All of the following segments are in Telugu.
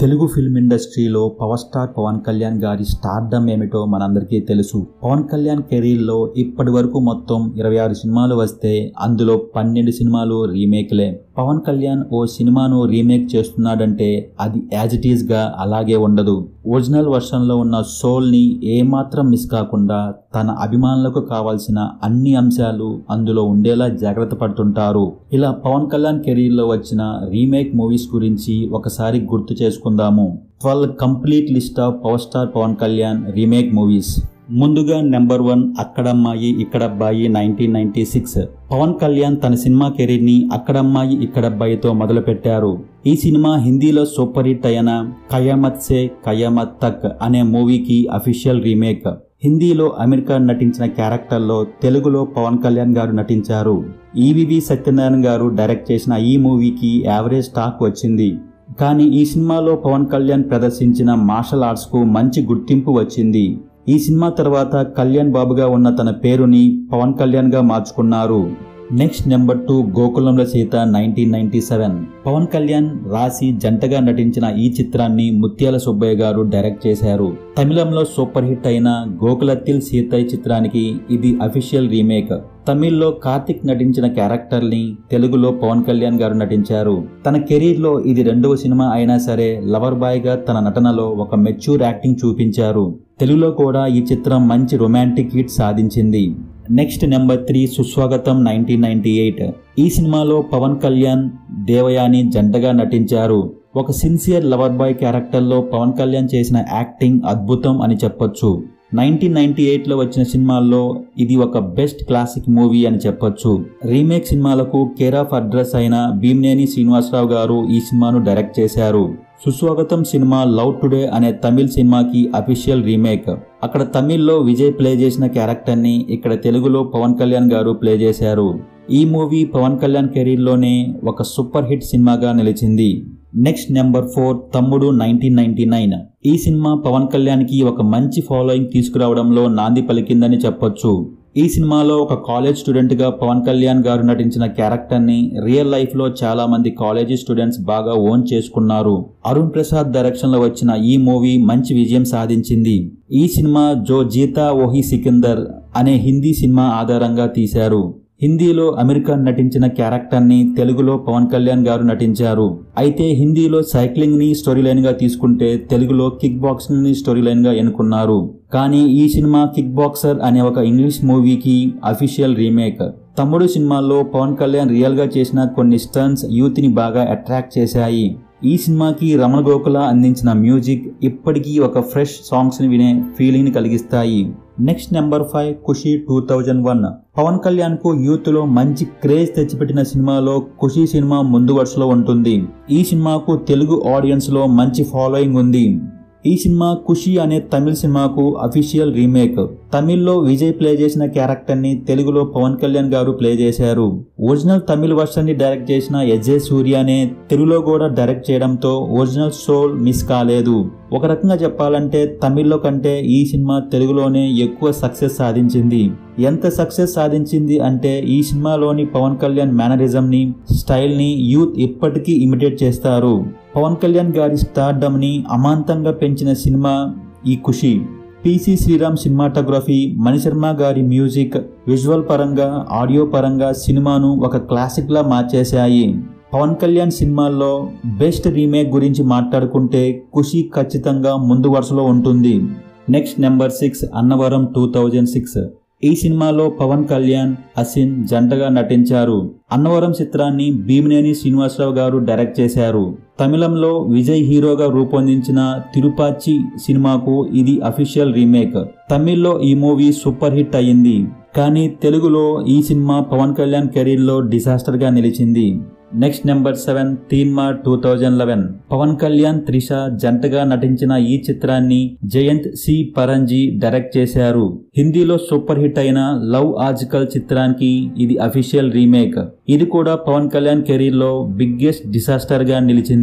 తెలుగు ఫిల్మ్ ఇండస్ట్రీలో పవర్ స్టార్ పవన్ కళ్యాణ్ గారి స్టార్డమ్ ఏమిటో మనందరికీ తెలుసు పవన్ కళ్యాణ్ కెరీర్లో ఇప్పటి వరకు మొత్తం ఇరవై ఆరు సినిమాలు వస్తే అందులో పన్నెండు సినిమాలు రీమేక్లే పవన్ కళ్యాణ్ ఓ సినిమాను రీమేక్ చేస్తున్నాడంటే అది యాజ్ ఇట్ ఈస్ గా అలాగే ఉండదు ఒరిజినల్ వర్షన్లో ఉన్న సోల్ ని ఏమాత్రం మిస్ కాకుండా తన అభిమానులకు కావాల్సిన అన్ని అంశాలు అందులో ఉండేలా జాగ్రత్త పడుతుంటారు ఇలా పవన్ కళ్యాణ్ కెరీర్లో వచ్చిన రీమేక్ మూవీస్ గురించి ఒకసారి గుర్తు చేసుకుందాము twelve complete list of power star Pawan Kalyan remake movies ముందుగా నెంబర్ వన్ అక్కడమ్మాయి ఇక్కడబ్బాయి nineteen ninety six Pawan Kalyan తన సినిమా కెరీర్ ని అక్కడమ్మాయి ఇక్కడబ్బాయితో మొదలుపెట్టారు ఈ సినిమా హిందీలో సూపర్ హిట్ అయిన కయామత్ సే కయామత్ తక్ అనే మూవీకి అఫీషియల్ రీమేక్ హిందీలో అమీర్ ఖాన్ నటించిన క్యారెక్టర్లో తెలుగులో పవన్ కళ్యాణ్ గారు నటించారు ఈవివి సత్యనారాయణ గారు డైరెక్ట్ చేసిన ఈ మూవీకి యావరేజ్ టాక్ వచ్చింది కానీ ఈ సినిమాలో పవన్ కళ్యాణ్ ప్రదర్శించిన మార్షల్ ఆర్ట్స్కు మంచి గుర్తింపు వచ్చింది ఈ సినిమా తర్వాత కళ్యాణ్ బాబుగా ఉన్న తన పేరుని పవన్ కళ్యాణ్గా మార్చుకున్నారు నెక్స్ట్ నెంబర్ టూ గోకులంలో Seetha nineteen ninety seven Pawan Kalyan Raasi జంటగా నటించిన ఈ చిత్రాన్ని ముత్యాల సుబ్బయ్య గారు డైరెక్ట్ చేశారు తమిళంలో సూపర్ హిట్ అయిన గోకులత్తిల్ సీతయ్య చిత్రానికి ఇది అఫీషియల్ రీమేక్ తమిళ్లో కార్తిక్ నటించిన క్యారెక్టర్ ని తెలుగులో పవన్ కళ్యాణ్ గారు నటించారు తన కెరీర్ లో ఇది రెండవ సినిమా అయినా సరే లవర్ బాయ్ గా తన నటనలో ఒక మెచ్యూర్ యాక్టింగ్ చూపించారు తెలుగులో కూడా ఈ చిత్రం మంచి రొమాంటిక్ హిట్ సాధించింది next number three Suswagatham nineteen ninety eight ఈ సినిమాలో పవన్ కళ్యాణ్ దేవయాని జంటగా నటించారు ఒక సిన్సియర్ లవర్ బాయ్ క్యారెక్టర్లో పవన్ కళ్యాణ్ చేసిన యాక్టింగ్ అద్భుతం అని చెప్పొచ్చు నైన్టీన్ నైన్టీ ఎయిట్లో వచ్చిన సినిమాల్లో ఇది ఒక బెస్ట్ క్లాసిక్ మూవీ అని చెప్పొచ్చు రీమేక్ సినిమాలకు కేర్ ఆఫ్ అడ్రస్ అయిన భీమ్నేని శ్రీనివాసరావు గారు ఈ సినిమాను డైరెక్ట్ చేశారు సుస్వాగతం సినిమా లవ్ టుడే అనే తమిళ్ సినిమాకి అఫీషియల్ రీమేక్ అక్కడ తమిళ్లో విజయ్ ప్లే చేసిన క్యారెక్టర్ని ఇక్కడ తెలుగులో పవన్ కళ్యాణ్ గారు ప్లే చేశారు ఈ మూవీ పవన్ కళ్యాణ్ కెరీర్లోనే ఒక సూపర్ హిట్ సినిమాగా నిలిచింది next number four Thammudu nineteen ninety nine ఈ సినిమా పవన్ కళ్యాణ్కి ఒక మంచి ఫాలోయింగ్ తీసుకురావడంలో నాంది పలికిందని చెప్పొచ్చు ఈ సినిమాలో ఒక కాలేజ్ స్టూడెంట్గా పవన్ కళ్యాణ్ గారు నటించిన క్యారెక్టర్ని రియల్ లైఫ్లో చాలా మంది కాలేజీ స్టూడెంట్స్ బాగా ఓన్ చేసుకున్నారు అరుణ్ ప్రసాద్ డైరెక్షన్లో వచ్చిన ఈ మూవీ మంచి విజయం సాధించింది ఈ సినిమా జో జీతా ఓహి సికిందర్ అనే హిందీ సినిమా ఆధారంగా తీశారు హిందీలో అమెరికన్ నటించిన క్యారెక్టర్ని తెలుగులో పవన్ కళ్యాణ్ గారు నటించారు అయితే హిందీలో సైక్లింగ్ ని స్టోరీ లైన్ గా తీసుకుంటే తెలుగులో కిక్ బాక్సింగ్ ని స్టోరీ లైన్ గా ఎన్నుకున్నారు కానీ ఈ సినిమా కిక్ బాక్సర్ అనే ఒక ఇంగ్లీష్ మూవీకి అఫీషియల్ రీమేక్ తమ్ముడు సినిమాలో పవన్ కళ్యాణ్ రియల్ గా చేసిన కొన్ని స్టన్స్ యూత్ ని బాగా అట్రాక్ట్ చేశాయి ఈ సినిమాకి రమణ గోకుల అందించిన మ్యూజిక్ ఇప్పటికీ ఒక ఫ్రెష్ సాంగ్స్ ని వినే ఫీలింగ్ ని కలిగిస్తాయి next number five Kushi two thousand one Pawan Kalyan కు యూత్ లో మంచి క్రేజ్ తెచ్చిపెట్టిన సినిమాలో ఖుషి సినిమా ముందు వరుసలో ఉంటుంది ఈ సినిమాకు తెలుగు ఆడియన్స్ లో మంచి ఫాలోయింగ్ ఉంది ఈ సినిమా ఖుషి అనే తమిళ సినిమాకు అఫీషియల్ రీమేక్ తమిళ్లో విజయ్ ప్లే చేసిన క్యారెక్టర్ ని తెలుగులో పవన్ కళ్యాణ్ గారు ప్లే చేశారు ఒరిజినల్ తమిళ వర్షన్ ని డైరెక్ట్ చేసిన యజయ్ సూర్యనే తెలుగులో కూడా డైరెక్ట్ చేయడంతో ఒరిజినల్ సోల్ మిస్ కాలేదు ఒక రకంగా చెప్పాలంటే తమిళ్లో కంటే ఈ సినిమా తెలుగులోనే ఎక్కువ సక్సెస్ సాధించింది ఎంత సక్సెస్ సాధించింది అంటే ఈ సినిమాలోని పవన్ కళ్యాణ్ మేనరిజం ని స్టైల్ ని యూత్ ఇప్పటికీ ఇమిటేట్ చేస్తారు పవన్ కళ్యాణ్ గారి స్టార్డమ్ ని అమాంతంగా పెంచిన సినిమా ఈ ఖుషి పిసి శ్రీరామ్ సినిమాటోగ్రఫీ మణిశర్మ గారి మ్యూజిక్ విజువల్ పరంగా ఆడియో పరంగా సినిమాను ఒక క్లాసిక్ లా మార్చేశాయి పవన్ కళ్యాణ్ సినిమాల్లో బెస్ట్ రీమేక్ గురించి మాట్లాడుకుంటే ఖుషి ఖచ్చితంగా ముందు వరుసలో ఉంటుంది next number six Annavaram two thousand six ఈ సినిమాలో పవన్ కళ్యాణ్ అసిన్ జంటగా నటించారు అన్నవరం చిత్రాన్ని భీమినేని శ్రీనివాసరావు గారు డైరెక్ట్ చేశారు తమిళంలో విజయ్ హీరోగా రూపొందించిన తిరుపాచి సినిమాకు ఇది అఫీషియల్ రీమేక్ తమిళ్లో ఈ మూవీ సూపర్ హిట్ అయ్యింది కానీ తెలుగులో ఈ సినిమా పవన్ కళ్యాణ్ కెరీర్లో డిజాస్టర్గా నిలిచింది next number seven Teenmaar two thousand eleven Pawan Kalyan Trisha జంటగా నటించిన ఈ చిత్రాన్ని జయంత్ సి పరంజీ డైరెక్ట్ చేశారు హిందీలో సూపర్ హిట్ అయిన లవ్ ఆజికల్ చిత్రానికి ఇది అఫీషియల్ రీమేక్ ఇది కూడా పవన్ కళ్యాణ్ కెరీర్ లో బిగ్గెస్ట్ డిసాస్టర్ గా నిలిచింది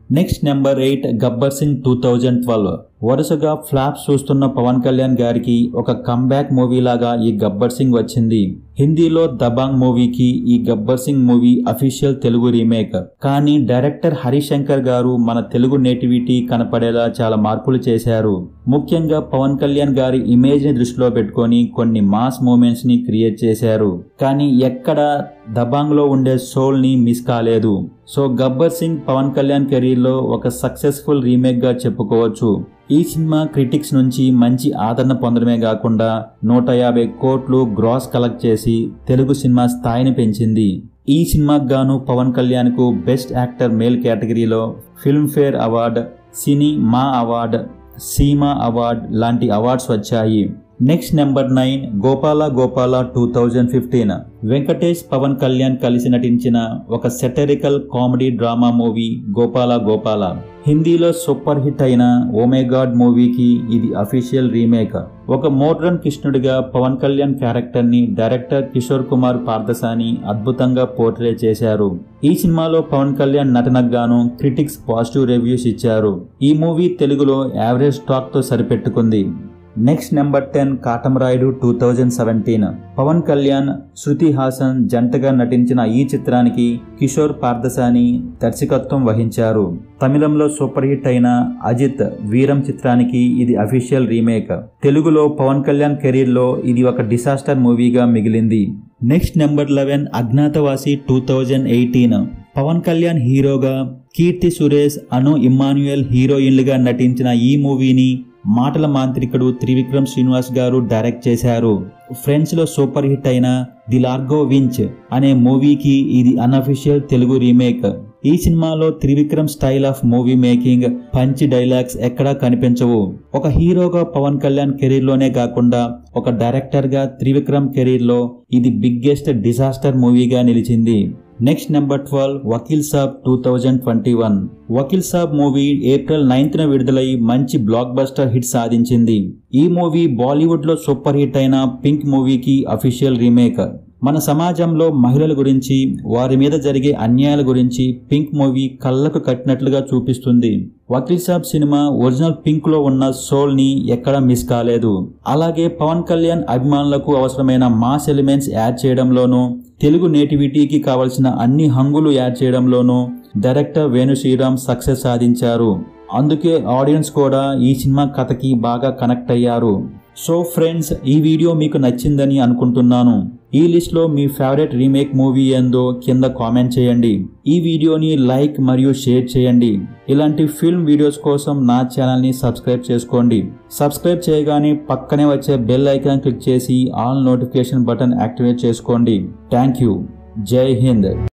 next number eight Gabbar Singh two thousand twelve వరుసగా ఫ్లాప్స్ చూస్తున్న పవన్ కళ్యాణ్ గారికి ఒక కంబ్యాక్ మూవీ లాగా ఈ గబ్బర్ సింగ్ వచ్చింది హిందీలో దబాంగ్ మూవీకి ఈ Gabbar Singh movie official Telugu remake కానీ డైరెక్టర్ హరిశంకర్ గారు మన తెలుగు నేటివిటీ కనపడేలా చాలా మార్పులు చేశారు ముఖ్యంగా పవన్ కళ్యాణ్ గారి ఇమేజ్ ని దృష్టిలో పెట్టుకొని కొన్ని మాస్ మూమెంట్స్ ని క్రియేట్ చేశారు కానీ ఎక్కడ దబాంగ్ లో ఉండే సోల్ ని మిస్ కాలేదు సో గబ్బర్ సింగ్ పవన్ కళ్యాణ్ కెరీర్ లో ఒక సక్సెస్ఫుల్ రీమేక్ గా చెప్పుకోవచ్చు ఈ సినిమా క్రిటిక్స్ నుంచి మంచి ఆదరణ పొందడమే కాకుండా నూట యాభై కోట్లు గ్రాస్ కలెక్ట్ చేసి తెలుగు సినిమా స్థాయిని పెంచింది ఈ సినిమాకు గాను పవన్ కళ్యాణ్ కు బెస్ట్ యాక్టర్ మేల్ కేటగిరీలో Filmfare award cine MAA award SIIMA award లాంటి అవార్డ్స్ వచ్చాయి next number nine Gopala Gopala two thousand fifteen Venkatesh Pawan Kalyan కలిసి నటించిన ఒక satirical comedy drama movie Gopala Gopala హిందీలో సూపర్ హిట్ అయిన ఓమేగాడ్ మూవీకి ఇది అఫీషియల్ రీమేక్ ఒక మోడ్రన్ కృష్ణుడిగా పవన్ కళ్యాణ్ క్యారెక్టర్ ని డైరెక్టర్ కిషోర్ కుమార్ పార్థసాని అద్భుతంగా పోర్ట్రే చేశారు ఈ సినిమాలో పవన్ కళ్యాణ్ నటనకు గాను క్రిటిక్స్ పాజిటివ్ రివ్యూస్ ఇచ్చారు ఈ మూవీ తెలుగులో యావరేజ్ టాక్ తో సరిపెట్టుకుంది next number ten Katamarayudu two thousand seventeen Pawan Kalyan Shruti Haasan జంటగా నటించిన ఈ చిత్రానికి కిషోర్ పార్థసాని దర్శకత్వం వహించారు తమిళంలో సూపర్ హిట్ అయిన అజిత్ వీరం చిత్రానికి ఇది అఫీషియల్ రీమేక్ తెలుగులో పవన్ కళ్యాణ్ కెరీర్ లో ఇది ఒక డిసాస్టర్ మూవీగా మిగిలింది next number eleven Agnyaathavaasi two thousand eighteen Pawan Kalyan హీరోగా కీర్తి సురేష్ అను ఇమ్మాన్యుయల్ హీరోయిన్లుగా నటించిన ఈ మూవీని మాటల మాంత్రికుడు త్రివిక్రమ్ శ్రీనివాస్ గారు డైరెక్ట్ చేశారు ఫ్రెంచ్ లో సూపర్ హిట్ అయిన ది లార్గో వించ్ అనే మూవీకి ఇది అన్అఫిషియల్ తెలుగు రీమేక్ ఈ సినిమాలో Trivikram style of movie making punch dialogues ఎక్కడా కనిపించవు ఒక హీరోగా పవన్ కళ్యాణ్ కెరీర్ లోనే కాకుండా ఒక డైరెక్టర్ గా త్రివిక్రమ్ కెరీర్ లో ఇది బిగ్గెస్ట్ డిజాస్టర్ మూవీగా నిలిచింది next number twelve Vakeel Saab two thousand twenty one Vakeel Saab movie April ninth న విడుదలై మంచి బ్లాక్ బస్టర్ హిట్ సాధించింది ఈ మూవీ బాలీవుడ్ లో సూపర్ హిట్ అయిన పింక్ మూవీకి అఫీషియల్ రీమేక్ మన సమాజంలో మహిళల గురించి వారి మీద జరిగే అన్యాయాల గురించి పింక్ మూవీ కళ్ళకు కట్టినట్లుగా చూపిస్తుంది Vakeel Saab cinema original Pink లో ఉన్న సోల్ ని ఎక్కడా మిస్ కాలేదు అలాగే పవన్ కళ్యాణ్ అభిమానులకు అవసరమైన మాస్ ఎలిమెంట్స్ యాడ్ చేయడంలోనూ తెలుగు నేటివిటీకి కావలసిన అన్ని హంగులు యాడ్ చేయడంలోనూ డైరెక్టర్ వేణు శ్రీరామ్ సక్సెస్ సాధించారు అందుకే ఆడియన్స్ కూడా ఈ సినిమా కథకి బాగా కనెక్ట్ అయ్యారు సో ఫ్రెండ్స్ ఈ వీడియో మీకు నచ్చిందని అనుకుంటున్నాను ఈ లిస్ట్లో మీ ఫేవరెట్ రీమేక్ మూవీ ఏందో కింద కామెంట్ చేయండి ఈ వీడియోని లైక్ మరియు షేర్ చేయండి ఇలాంటి ఫిల్మ్ వీడియోస్ కోసం నా ఛానల్ని సబ్స్క్రైబ్ చేసుకోండి సబ్స్క్రైబ్ చేయగానే పక్కనే వచ్చే బెల్ ఐకాన్ క్లిక్ చేసి ఆల్ నోటిఫికేషన్ బటన్ యాక్టివేట్ చేసుకోండి థ్యాంక్ యూ జై హింద్